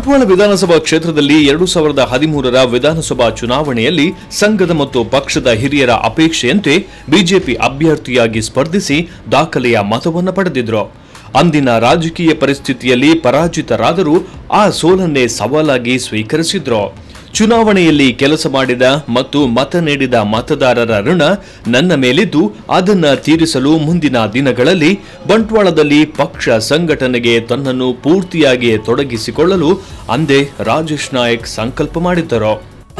ಬಂಟ್ವಾಳ ವಿಧಾನಸಭಾ ಕ್ಷೇತ್ರದಲ್ಲಿ ಎರಡು ಸಾವಿರದ ಹದಿಮೂರರ ವಿಧಾನಸಭಾ ಚುನಾವಣೆಯಲ್ಲಿ ಸಂಘದ ಮತ್ತು ಪಕ್ಷದ ಹಿರಿಯರ ಅಪೇಕ್ಷೆಯಂತೆ ಬಿಜೆಪಿ ಅಭ್ಯರ್ಥಿಯಾಗಿ ಸ್ಪರ್ಧಿಸಿ ದಾಖಲೆಯ ಮತವನ್ನು ಪಡೆದಿದ್ರು ಅಂದಿನ ರಾಜಕೀಯ ಪರಿಸ್ಥಿತಿಯಲ್ಲಿ ಪರಾಜಿತರಾದರೂ ಆ ಸೋಲನ್ನೇ ಸವಾಲಾಗಿ ಸ್ವೀಕರಿಸಿದ್ರು ಚುನಾವಣೆಯಲ್ಲಿ ಕೆಲಸ ಮಾಡಿದ ಮತ್ತು ಮತ ನೀಡಿದ ಮತದಾರರ ಋಣ ನನ್ನ ಮೇಲಿದ್ದು ಅದನ್ನ ತೀರಿಸಲು ಮುಂದಿನ ದಿನಗಳಲ್ಲಿ ಬಂಟ್ವಾಳದಲ್ಲಿ ಪಕ್ಷ ಸಂಘಟನೆಗೆ ತನ್ನನ್ನು ಪೂರ್ತಿಯಾಗಿ ತೊಡಗಿಸಿಕೊಳ್ಳಲು ಅಂದೇ ರಾಜೇಶ್ ನಾಯಕ್ ಸಂಕಲ್ಪ ಮಾಡಿದ್ದರು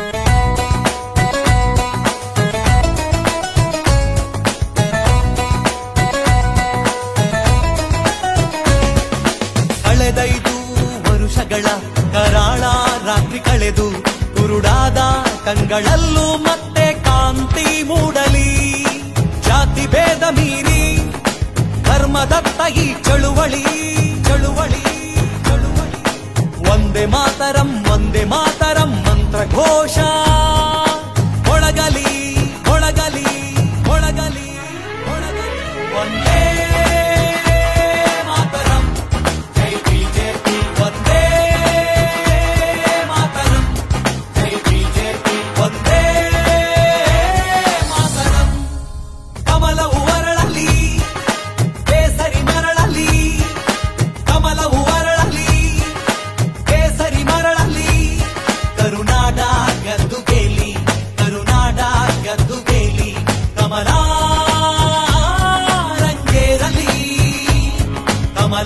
ಕಳೆದೈದು ವರುಷಗಳ ಕರಾಳ ರಾತ್ರಿ ಕಳೆದು ಕುರುಡಾದ ಕಂಗಳಲ್ಲೂ ಮತ್ತೆ ಕಾಂತಿ ಮೂಡಲಿ ಜಾತಿ ಭೇದ ಮೀರಿ ಧರ್ಮದತ್ತ ಈ ಚಳುವಳಿ ಚಳುವಳಿ ಚಳುವಳಿ ಒಂದೇ ಮಾತರಂ ಒಂದೇ ಮಾತರಂ ಮಂತ್ರ ಘೋಷ ಒಳಗಲಿ ಒಳಗಲಿ ಒಳಗಲಿ ಒಳಗಲಿ ಒಂದೇ ಮಾತರಂ ಜೈ ಬಿಜೆಪಿ ಒಂದೇ ಮಾತರಂ ಜೈ ಬಿಜೆಪಿ ಒಂದೇ ಮಾತರಂ ಕಮಲವು ಅರಳಲಿ ಕೇಸರಿ ಮರಳಲಿ ಕಮಲವು ಅರಳಲಿ ಕೇಸರಿ ಮರಳಲಿ ಕರುನಾಡ ಗದ್ದು ಕೇಲಿ ಕರುನಾಡ ಗದ್ದು ಕೇಲಿ ಕಮಲ ರಂಗೇರಲಿ ಕಮಲ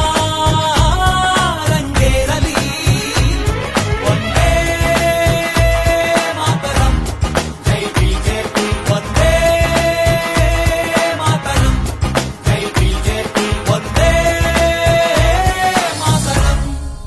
ರಂಗೇರಲಿ ಒಂದೇ ಮಾತರಂ ಜೈ ಬಿಜೆಪಿ ಒಂದೇ ಮಾತರಂ ಜೈ ಬಿಜೆಪಿ ಒಂದೇ ಮಾತರಂ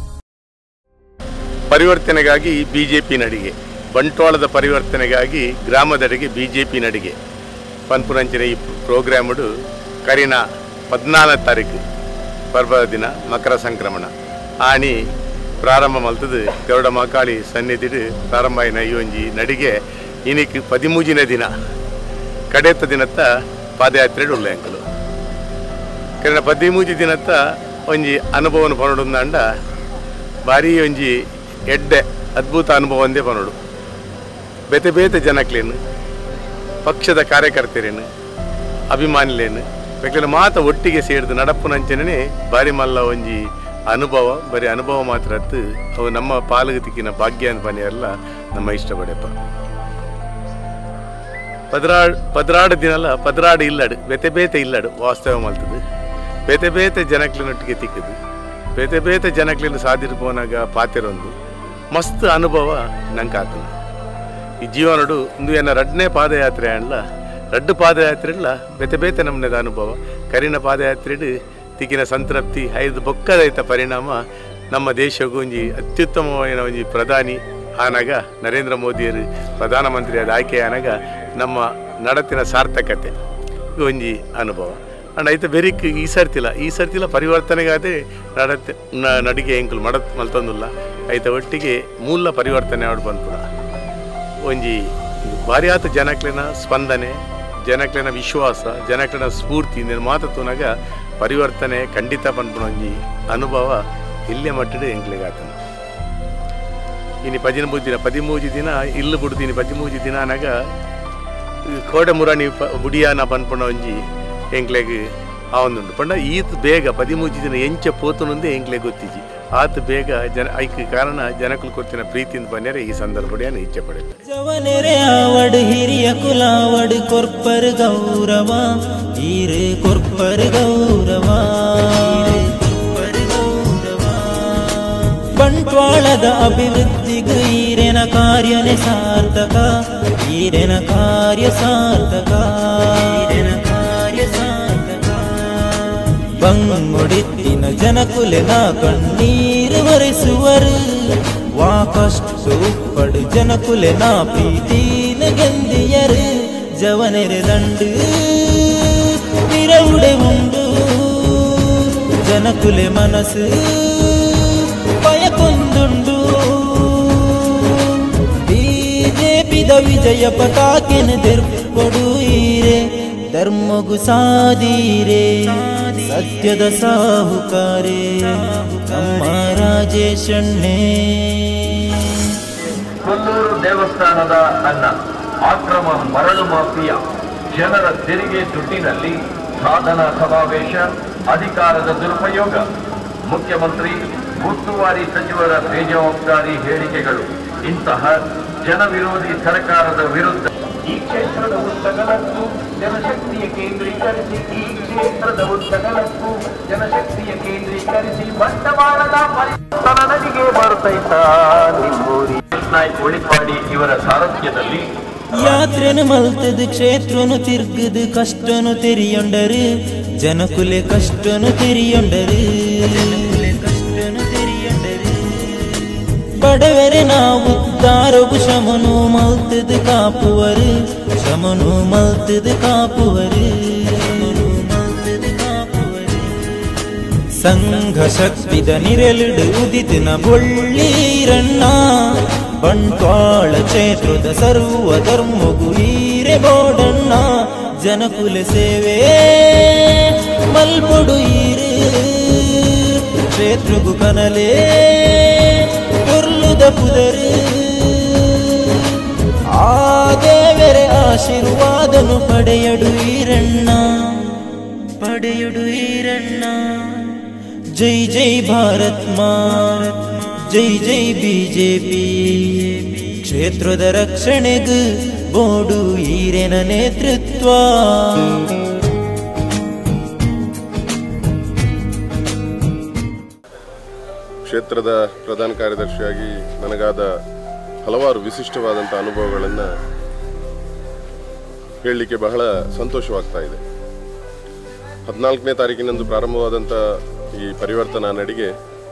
ಪರಿವರ್ತನೆಗಾಗಿ ಬಿಜೆಪಿ ನಡಿಗೆ ಬಂಟ್ವಾಳದ ಪರಿವರ್ತನೆಗಾಗಿ ಗ್ರಾಮದಡೆಗೆ ಬಿಜೆಪಿ ನಡಿಗೆ ಪನ್ಪುರಂಚಿನ ಈ ಪ್ರೋಗ್ರಾಮುಡು ಕರಿನ ಪದ್ನಾಲ್ಕು ತಾರೀಕು ಪರ್ವದ ದಿನ ಮಕರ ಸಂಕ್ರಮಣ ಆಣಿ ಪ್ರಾರಂಭ ಮಲ್ತದು ಗರುಡ ಮಕಾಳಿ ಸನ್ನಿಧಿಡು ಪ್ರಾರಂಭ ಆಯಿನ ಈ ಒಂಜಿ ನಡಿಗೆ ಇನಿಕ್ ಪದಿಮೂಜಿನ ದಿನ ಕಡೆತ ದಿನತ್ತ ಪಾದಯಾತ್ರೆ ಉಳ್ಳ ಅಂಕಲು ಕರಿನ ಪದಿಮೂಜಿ ದಿನತ್ತ ಒಂಜಿ ಅನುಭವನ ಪನೊಡುಂದಾಂಡ ಭಾರಿ ಒಂಜಿ ಎಡ್ಡೆ ಅದ್ಭುತ ಅನುಭವ ಒಂದೇ ಪನೋಡು ಬೇತೆ ಬೇತೆ ಜನಕ್ಲೇನು ಪಕ್ಷದ ಕಾರ್ಯಕರ್ತರೇನು ಅಭಿಮಾನಿಲೇನು ಬೇಕಲೆ ಮಾತ ಒಟ್ಟಿಗೆ ಸೇರಿದು ನಡಪುನಂಚನೇ ಬಾರಿ ಮಲ್ಲ ಒಂಜಿ ಅನುಭವ ಬರೀ ಅನುಭವ ಮಾತ್ರ ಅತ್ತು ಅವು ನಮ್ಮ ಪಾಲುಗ ತಿಕ್ಕಿನ ಭಾಗ್ಯ ಅಂತ ಎಲ್ಲ ನಮ್ಮ ಇಷ್ಟಪಡೆಪ್ಪ ಪದ್ರಾಡ್ ಪದ್ರಾಡ ದಿನಲ್ಲ ಪದ್ರಾಡ ಇಲ್ಲಡು ಬೇತೆ ಬೇತೆ ಇಲ್ಲಡು ವಾಸ್ತವ ಮಲ್ತದು ಬೇತೆ ಬೇತೆ ಜನಕ್ಲಿನೊಟ್ಟಿಗೆ ತಿಕ್ಕದು ಬೇತೆ ಬೇತೆ ಜನಕ್ಲಿನ ಸಾದಿರು ಪೋನಾಗ ಪಾತಿರೊಂದು ಮಸ್ತ್ ಅನುಭವ ನಂಗೆ ಆತನು ಈ ಜೀವನಡು ಒಂದು ಏನ ರಡ್ನೇ ಪಾದಯಾತ್ರೆ ಅಲ್ಲ ರಡ್ಡು ಪಾದಯಾತ್ರೆ ಇಲ್ಲ ಬೇತೆ ಬೇತೆ ನಮ್ಮನೆದ ಅನುಭವ ಕರಿನ ಪಾದಯಾತ್ರೆಡು ತಿಕ್ಕಿನ ಸಂತೃಪ್ತಿ ಐದು ಬೊಕ್ಕದೈತ ಪರಿಣಾಮ ನಮ್ಮ ದೇಶಗೂ ಒಂಜಿ ಅತ್ಯುತ್ತಮವಾದ ಒಂಜಿ ಪ್ರಧಾನಿ ಆನಾಗ ನರೇಂದ್ರ ಮೋದಿಯರು ಪ್ರಧಾನಮಂತ್ರಿಯಾದ ಆಯ್ಕೆ ಆನಾಗ ನಮ್ಮ ನಡತಿನ ಸಾರ್ಥಕತೆ ಇದು ಒಂಜಿ ಅನುಭವ ಅಂಡ್ ಐತೆ ಬೆರಿಕ್ ಈ ಸರ್ತಿಲ್ಲ ಈ ಸರ್ತಿಲ್ಲ ಪರಿವರ್ತನೆಗಾದೆ ನಡತೆ ನ- ನಡಿಗೆ ಎಂಕುಲು ಮಡ ಮಲ್ತೊಂದುಲ್ಲ ಐತೆ ಒಟ್ಟಿಗೆ ಮೂಲ ಪರಿವರ್ತನೆ ಆಡ್ ಬಂದ್ಪುರ ಒಂಜಿ ಭಾರಿ ಆತ ಜನಕ್ಲಿನ ಸ್ಪಂದನೆ ಜನಕ್ಲಿನ ವಿಶ್ವಾಸ ಜನಕ್ಲಿನ ಸ್ಫೂರ್ತಿ ಇಂದಿನ ಮಾತು ತೂನಾಗ ಪರಿವರ್ತನೆ ಖಂಡಿತ ಬಂದ್ಪುಣ ಒಂಜಿ ಅನುಭವ ಇಲ್ಲೇ ಮಟ್ಟಿಡು ಎಂಕ್ಲಿಗೆ ಆತನು ಇನಿ ಪದಿಮೂಜಿ ದಿನ ಪದಿಮೂಜಿ ದಿನ ಇಲ್ಲು ಬಿಡ್ತೀನಿ ಪದಿಮೂಜಿ ದಿನ ಅನಾಗ ಕೋಡೆ ಮುರಾಣಿ ಪ ಬುಡಿಯಾನ ಪನ್ಪುಣ ಒಂಜಿ ಎಂಕ್ಲೆಗ್ ಆವೊಂದುಂಡು ಪಂಡ ಈತ್ ಬೇಗ ಪದಿಮೂಜಿ ದಿನ ಎಂಚ ಪೋತುನುಂದೆ ಎಂಕ್ಲೆಗ್ ಗೊತ್ತಿಜಿ ಆತ್ ಬೇಗ ಜನ ಐಕ್ ಕಾರಣ ಜನಕುಲು ಕೊರ್ತಿನ ಪ್ರೀತಿಯಿಂದ ಬಂದರೆ ಈ ಸಂದರ್ಭಡಿಯನ್ನು ಇಚ್ಛೆ ಪಡೆಯುತ್ತೆ ಜವನೆರೆ ಆವಡ್ ಹಿರಿಯ ಕುಲಾವಡ್ ಕೊರ್ಪರ್ ಗೌರವ ಈರೆ ಕೊರ್ಪರ್ ಗೌರವ ಬಂಟ್ವಾಳದ ಅಭಿವೃದ್ಧಿಗೂ ಈರೆನ ಕಾರ್ಯನೆ ಸಾರ್ಥಕ ಈರೆನ ಕಾರ್ಯ ಸಾರ್ಥಕ ಈರೆನ ಕಾರ್ಯ ಸಾರ್ಥಕ ಬಂಗುಡಿತ್ತಿನ ಜನಕುಲೆನ ಕಣ್ಣೀರು ಒರೆಸುವರು ವಾಕಷ್ಟು ಪಡು ಜನಕುಲೆನ ಪ್ರೀತಿನ ಗೆಂದಿಯರು ಜವನೆರೆ ದಂಡು ವಿರವುಡೆ ಉಂಡು ಜನಕುಲೆ ಮನಸ್ಸು ಪಯಕೊಂದುಂಡು ಬಿಜೆಪಿದ ವಿಜಯ ಪತಾಕೆನ ತೆರ್ಪೊಡು ಈರೆ ಧರ್ಮಗು ಸಾದೀರೆ ಸತ್ಯದ ಸಾಹುಕಾರೆ ನಮ್ಮ ರಾಜೇಶಣ್ಣೆ ಕೊಲ್ಲೂರು ದೇವಸ್ಥಾನದ ಅನ್ನ ಅಕ್ರಮ ಮರಳು ಮಾಫಿಯಾ ಜನರ ತೆರಿಗೆ ದುಡ್ಡಿನಲ್ಲಿ ಸಾಧನ ಸಮಾವೇಶ ಅಧಿಕಾರದ ದುರುಪಯೋಗ ಮುಖ್ಯಮಂತ್ರಿ ಉಸ್ತುವಾರಿ ಸಚಿವರ ಬೇಜವಾಬ್ದಾರಿ ಹೇಳಿಕೆಗಳು ಇಂತಹ ಜನವಿರೋಧಿ ಸರ್ಕಾರದ ವಿರುದ್ಧ ಈ ಕ್ಷೇತ್ರದ ಉದ್ದಗಲಕ್ಕೂ ಜನಶಕ್ತಿಯ ಕೇಂದ್ರೀಕರಿಸಿ ಈ ಕ್ಷೇತ್ರದ ಉದ್ದಗಲಕ್ಕೂ ಜನಶಕ್ತಿಯ ಕೇಂದ್ರೀಕರಿಸಿ ಬಂಡವಾಳದ ಪರಿವರ್ತನ ನದಿಗೆ ಬರ್ತೈತ ನಿಮ್ಮೂರಿ ನಾಯ್ಕ ಉಳಿಪಾಡಿ ಇವರ ಸಾರಥ್ಯದಲ್ಲಿ ಯಾತ್ರೆನು ಮಲ್ತದು ಕ್ಷೇತ್ರನು ತಿರ್ಗದು ಕಷ್ಟನು ತೆರಿಯೊಂಡರು ಜನಕುಲೆ ಕಷ್ಟನು ತೆರಿಯೊಂಡರು ಕಷ್ಟನು ತೆರಿಯೊಂಡರು ಬಡವರೆ ನಾವು ದಾರಗು ಶಮನು ಮಲ್ತದು ಕಾಪುವರು ಶಮನು ಮಲ್ತದು ಕಾಪುವರು ಶಮನು ಮಲ್ತದು ಕಾಪುವರು ಸಂಘ ಶಕ್ತಿದ ನಿರಲಿಡು ಉದಿತಿನ ಬೊಳ್ಳೀರಣ್ಣ ಬಂಟ್ವಾಳ ಕ್ಷೇತ್ರದ ಸರ್ವ ಧರ್ಮಗು ಈರೆ ಬೋಡಣ್ಣ ಜನಕುಲ ಸೇವೆ ಮಲ್ಪೊಡು ಈರು ಕ್ಷೇತ್ರಗು ಕನಲೇ ಕೊರ್ಲುದ ಪುದರು ಆ ದೇವರ ಆಶೀರ್ವಾದನು ಪಡೆಯಡು ಈರಣ್ಣ ಪಡೆಯಡು ಈರಣ್ಣ ಜೈ ಜೈ ಭಾರತ್ ಮಾತ್ ಜೈ ಜೈ ಬಿಜೆಪಿ ಕ್ಷೇತ್ರದ ರಕ್ಷಣೆಗೂ ಬೋಡು ಈರೆನ ನೇತೃತ್ವ ಕ್ಷೇತ್ರದ ಪ್ರಧಾನ ಕಾರ್ಯದರ್ಶಿಯಾಗಿ ನನಗಾದ ಹಲವಾರು ವಿಶಿಷ್ಟವಾದಂಥ ಅನುಭವಗಳನ್ನು ಹೇಳಲಿಕ್ಕೆ ಬಹಳ ಸಂತೋಷವಾಗ್ತಾ ಇದೆ ಹದಿನಾಲ್ಕನೇ ತಾರೀಕಿನಂದು ಪ್ರಾರಂಭವಾದಂಥ ಈ ಪರಿವರ್ತನಾ ನಡಿಗೆ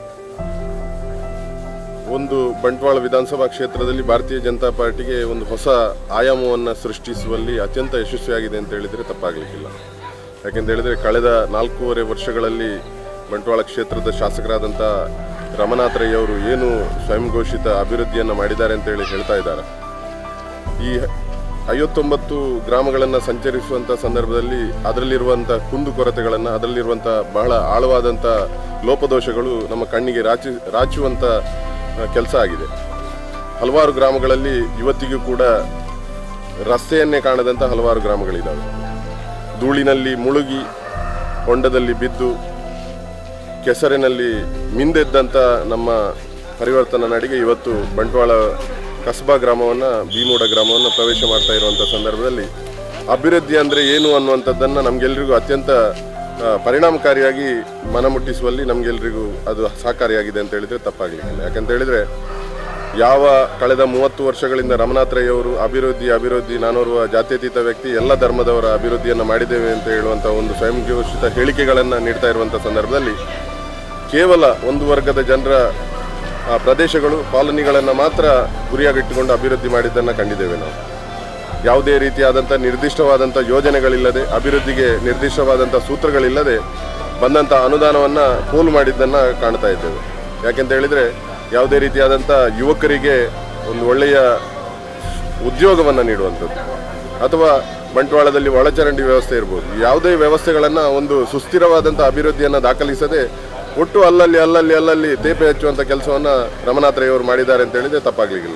ಒಂದು ಬಂಟ್ವಾಳ ವಿಧಾನಸಭಾ ಕ್ಷೇತ್ರದಲ್ಲಿ ಭಾರತೀಯ ಜನತಾ ಪಾರ್ಟಿಗೆ ಒಂದು ಹೊಸ ಆಯಾಮವನ್ನು ಸೃಷ್ಟಿಸುವಲ್ಲಿ ಅತ್ಯಂತ ಯಶಸ್ವಿಯಾಗಿದೆ ಅಂತ ಹೇಳಿದರೆ ತಪ್ಪಾಗಲಿಕ್ಕಿಲ್ಲ ಯಾಕೆಂತ ಹೇಳಿದರೆ ಕಳೆದ ನಾಲ್ಕೂವರೆ ವರ್ಷಗಳಲ್ಲಿ ಬಂಟ್ವಾಳ ಕ್ಷೇತ್ರದ ಶಾಸಕರಾದಂಥ ರಮನಾಥ್ ರೈ ಅವರು ಏನು ಸ್ವಯಂ ಘೋಷಿತ ಅಭಿವೃದ್ಧಿಯನ್ನು ಮಾಡಿದ್ದಾರೆ ಅಂತ ಹೇಳಿ ಹೇಳ್ತಾ ಇದ್ದಾರೆ ಈ ಐವತ್ತೊಂಬತ್ತು ಗ್ರಾಮಗಳನ್ನು ಸಂಚರಿಸುವಂಥ ಸಂದರ್ಭದಲ್ಲಿ ಅದರಲ್ಲಿರುವಂಥ ಕುಂದುಕೊರತೆಗಳನ್ನು ಅದರಲ್ಲಿರುವಂಥ ಬಹಳ ಆಳವಾದಂಥ ಲೋಪದೋಷಗಳು ನಮ್ಮ ಕಣ್ಣಿಗೆ ರಾಚಿ ರಾಚುವಂಥ ಕೆಲಸ ಆಗಿದೆ ಹಲವಾರು ಗ್ರಾಮಗಳಲ್ಲಿ ಇವತ್ತಿಗೂ ಕೂಡ ರಸ್ತೆಯನ್ನೇ ಕಾಣದಂಥ ಹಲವಾರು ಗ್ರಾಮಗಳಿದ್ದಾವೆ ಧೂಳಿನಲ್ಲಿ ಮುಳುಗಿ ಹೊಂಡದಲ್ಲಿ ಬಿದ್ದು ಕೆಸರಿನಲ್ಲಿ ಮಿಂದೆದ್ದಂಥ ನಮ್ಮ ಪರಿವರ್ತನಾ ನಡಿಗೆ ಇವತ್ತು ಬಂಟ್ವಾಳ ಕಸ್ಬಾ ಗ್ರಾಮವನ್ನು ಭೀಮೂಡ ಗ್ರಾಮವನ್ನು ಪ್ರವೇಶ ಮಾಡ್ತಾ ಇರುವಂಥ ಸಂದರ್ಭದಲ್ಲಿ ಅಭಿವೃದ್ಧಿ ಅಂದರೆ ಏನು ಅನ್ನುವಂಥದ್ದನ್ನು ನಮಗೆಲ್ಲರಿಗೂ ಅತ್ಯಂತ ಆ, ಪರಿಣಾಮಕಾರಿಯಾಗಿ ಮನಮುಟ್ಟಿಸುವಲ್ಲಿ ನಮಗೆಲ್ಲರಿಗೂ ಅದು ಸಹಕಾರಿಯಾಗಿದೆ ಅಂತ ಹೇಳಿದರೆ ತಪ್ಪಾಗಲಿಕ್ಕಿಲ್ಲ ಯಾಕಂತ ಹೇಳಿದರೆ ಯಾವ ಕಳೆದ ಮೂವತ್ತು ವರ್ಷಗಳಿಂದ ರಮನಾಥ್ ರೈ ಅವರು ಅಭಿವೃದ್ಧಿ ಅಭಿವೃದ್ಧಿ ನಾನೋರ್ವ ಜಾತ್ಯತೀತ ವ್ಯಕ್ತಿ ಎಲ್ಲ ಧರ್ಮದವರ ಅಭಿವೃದ್ಧಿಯನ್ನು ಮಾಡಿದ್ದೇವೆ ಅಂತ ಹೇಳುವಂಥ ಒಂದು ಸ್ವಯಂ ಘೋಷಿತ ಹೇಳಿಕೆಗಳನ್ನು ನೀಡ್ತಾ ಇರುವಂಥ ಸಂದರ್ಭದಲ್ಲಿ ಕೇವಲ ಒಂದು ವರ್ಗದ ಜನರ ಆ, ಪ್ರದೇಶಗಳು ಕಾಲೋನಿಗಳನ್ನು ಮಾತ್ರ ಗುರಿಯಾಗಿಟ್ಟುಕೊಂಡು ಅಭಿವೃದ್ಧಿ ಮಾಡಿದ್ದನ್ನು ಕಂಡಿದ್ದೇವೆ ನಾವು ಯಾವುದೇ ರೀತಿಯಾದಂಥ ನಿರ್ದಿಷ್ಟವಾದಂಥ ಯೋಜನೆಗಳಿಲ್ಲದೆ ಅಭಿವೃದ್ಧಿಗೆ ನಿರ್ದಿಷ್ಟವಾದಂಥ ಸೂತ್ರಗಳಿಲ್ಲದೆ ಬಂದಂಥ ಅನುದಾನವನ್ನು ಪೋಲು ಮಾಡಿದ್ದನ್ನು ಕಾಣ್ತಾ ಇದ್ದೇವೆ ಯಾಕೆಂತ ಹೇಳಿದರೆ ಯಾವುದೇ ರೀತಿಯಾದಂಥ ಯುವಕರಿಗೆ ಒಂದು ಒಳ್ಳೆಯ ಉದ್ಯೋಗವನ್ನು ನೀಡುವಂಥದ್ದು ಅಥವಾ ಬಂಟ್ವಾಳದಲ್ಲಿ ಒಳಚರಂಡಿ ವ್ಯವಸ್ಥೆ ಇರ್ಬೋದು ಯಾವುದೇ ವ್ಯವಸ್ಥೆಗಳನ್ನು ಒಂದು ಸುಸ್ಥಿರವಾದಂಥ ಅಭಿವೃದ್ಧಿಯನ್ನು ದಾಖಲಿಸದೆ ಒಟ್ಟು ಅಲ್ಲಲ್ಲಿ ಅಲ್ಲಲ್ಲಿ ಅಲ್ಲಲ್ಲಿ ತೇಪೆ ಹಚ್ಚುವಂಥ ಕೆಲಸವನ್ನು ರಮನಾಥ್ ರೈ ಅವರು ಮಾಡಿದ್ದಾರೆ ಅಂತ ಹೇಳಿದ್ರೆ ತಪ್ಪಾಗ್ಲಿಕ್ಕಿಲ್ಲ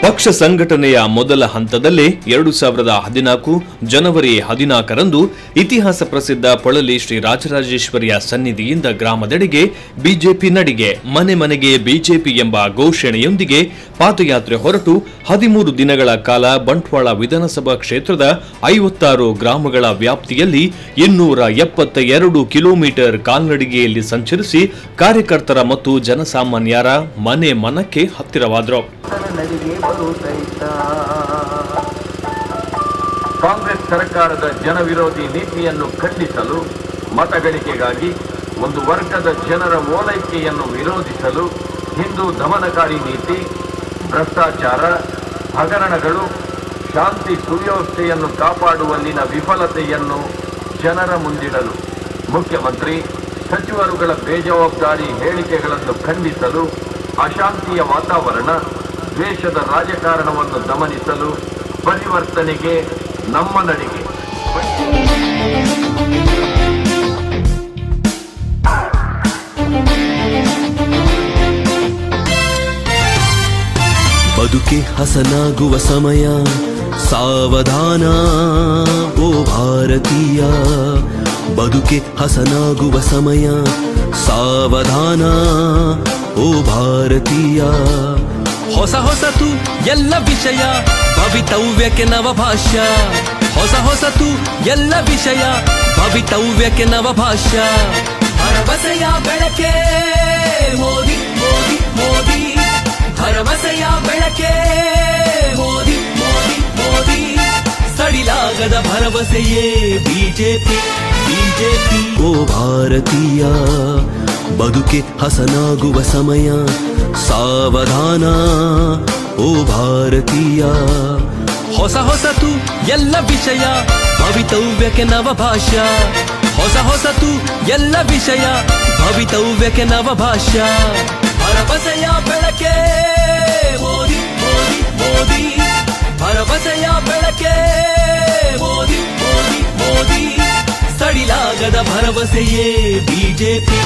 ಪಕ್ಷ ಸಂಘಟನೆಯ ಮೊದಲ ಹಂತದಲ್ಲೇ ಎರಡು ಸಾವಿರದ ಹದಿನಾಲ್ಕು ಜನವರಿ ಹದಿನಾಲ್ಕರಂದು ಇತಿಹಾಸ ಪ್ರಸಿದ್ಧ ಪೊಳಲಿ ಶ್ರೀ ರಾಜರಾಜೇಶ್ವರಿಯ ಸನ್ನಿಧಿಯಿಂದ ಗ್ರಾಮದೆಡೆಗೆ ಬಿಜೆಪಿ ನಡಿಗೆ ಮನೆ ಮನೆಗೆ ಬಿಜೆಪಿ ಎಂಬ ಘೋಷಣೆಯೊಂದಿಗೆ ಪಾದಯಾತ್ರೆ ಹೊರಟು ಹದಿಮೂರು ದಿನಗಳ ಕಾಲ ಬಂಟ್ವಾಳ ವಿಧಾನಸಭಾ ಕ್ಷೇತ್ರದ ಐವತ್ತಾರು ಗ್ರಾಮಗಳ ವ್ಯಾಪ್ತಿಯಲ್ಲಿ ಇನ್ನೂರ ಎಪ್ಪತ್ತ ಎರಡು ಕಿಲೋಮೀಟರ್ ಕಾಲ್ನಡಿಗೆಯಲ್ಲಿ ಸಂಚರಿಸಿ ಕಾರ್ಯಕರ್ತರ ಮತ್ತು ಜನಸಾಮಾನ್ಯರ ಮನೆ ಮನಕ್ಕೆ ಹತ್ತಿರವಾದರು ಕಾಂಗ್ರೆಸ್ ಸರ್ಕಾರದ ಜನವಿರೋಧಿ ನೀತಿಯನ್ನು ಖಂಡಿಸಲು ಮತಗಳಿಕೆಗಾಗಿ ಒಂದು ವರ್ಗದ ಜನರ ಓಲೈಕೆಯನ್ನು ವಿರೋಧಿಸಲು ಹಿಂದೂ ದಮನಕಾರಿ ನೀತಿ ಭ್ರಷ್ಟಾಚಾರ ಹಗರಣಗಳು ಶಾಂತಿ ಸುವ್ಯವಸ್ಥೆಯನ್ನು ಕಾಪಾಡುವಲ್ಲಿನ ವಿಫಲತೆಯನ್ನು ಜನರ ಮುಂದಿಡಲು ಮುಖ್ಯಮಂತ್ರಿ ಸಚಿವರುಗಳ ಬೇಜವಾಬ್ದಾರಿ ಹೇಳಿಕೆಗಳನ್ನು ಖಂಡಿಸಲು ಅಶಾಂತಿಯ ವಾತಾವರಣ ದ್ವೇಷದ ರಾಜಕಾರಣವನ್ನು ಗಮನಿಸಲು ಪರಿವರ್ತನೆಗೆ ನಮ್ಮ ನಡಿಗೆ ಬದುಕೆ ಹಸನಾಗುವ ಸಮಯ ಸಾವಧಾನ ಓ ಭಾರತೀಯ ಬದುಕೆ ಹಸನಾಗುವ ಸಮಯ ಸಾವಧಾನ ಓ ಭಾರತೀಯ ಹೊಸ ಹೊಸತು ಎಲ್ಲ ವಿಷಯ ಭವಿತವ್ಯಕ್ಕೆ ನವ ಭಾಷ್ಯ ಹೊಸ ಹೊಸತು ಎಲ್ಲ ವಿಷಯ ಭವಿತವ್ಯಕ್ಕೆ ನವ ಭಾಷ್ಯ ಭರವಸೆಯ ಬೆಳಕೆ ಮೋದಿ ಮೋದಿ ಮೋದಿ ಭರವಸೆಯ ಬೆಳಕೆ ಮೋದಿ ಮೋದಿ ಮೋದಿ ಸಡಿಲಾಗದ ಭರವಸೆಯೇ ಬಿಜೆಪಿ ಬಿಜೆಪಿ ಓ ಭಾರತೀಯ ಬದುಕೆ ಹಸನಾಗುವ ಸಮಯ ಸಾವಧಾನ ಓ ಭಾರತೀಯ ಹೊಸ ಹೊಸತು ಎಲ್ಲ ವಿಷಯ ಭವಿತವ್ಯಕ್ಕೆ ನವ ಭಾಷ್ಯ ಹೊಸ ಹೊಸತು ಎಲ್ಲ ವಿಷಯ ಭವಿತವ್ಯಕ್ಕೆ ನವ ಭಾಷ್ಯ ಭರವಸೆಯ ಬೆಳಕೆ ಮೋದಿ ಮೋದಿ ಮೋದಿ ಭರವಸೆಯ ಬೆಳಕೆ ಮೋದಿ ಮೋದಿ ಮೋದಿ ಸಡಿಲಾಗದ ಭರವಸೆಯೇ ಬಿಜೆಪಿ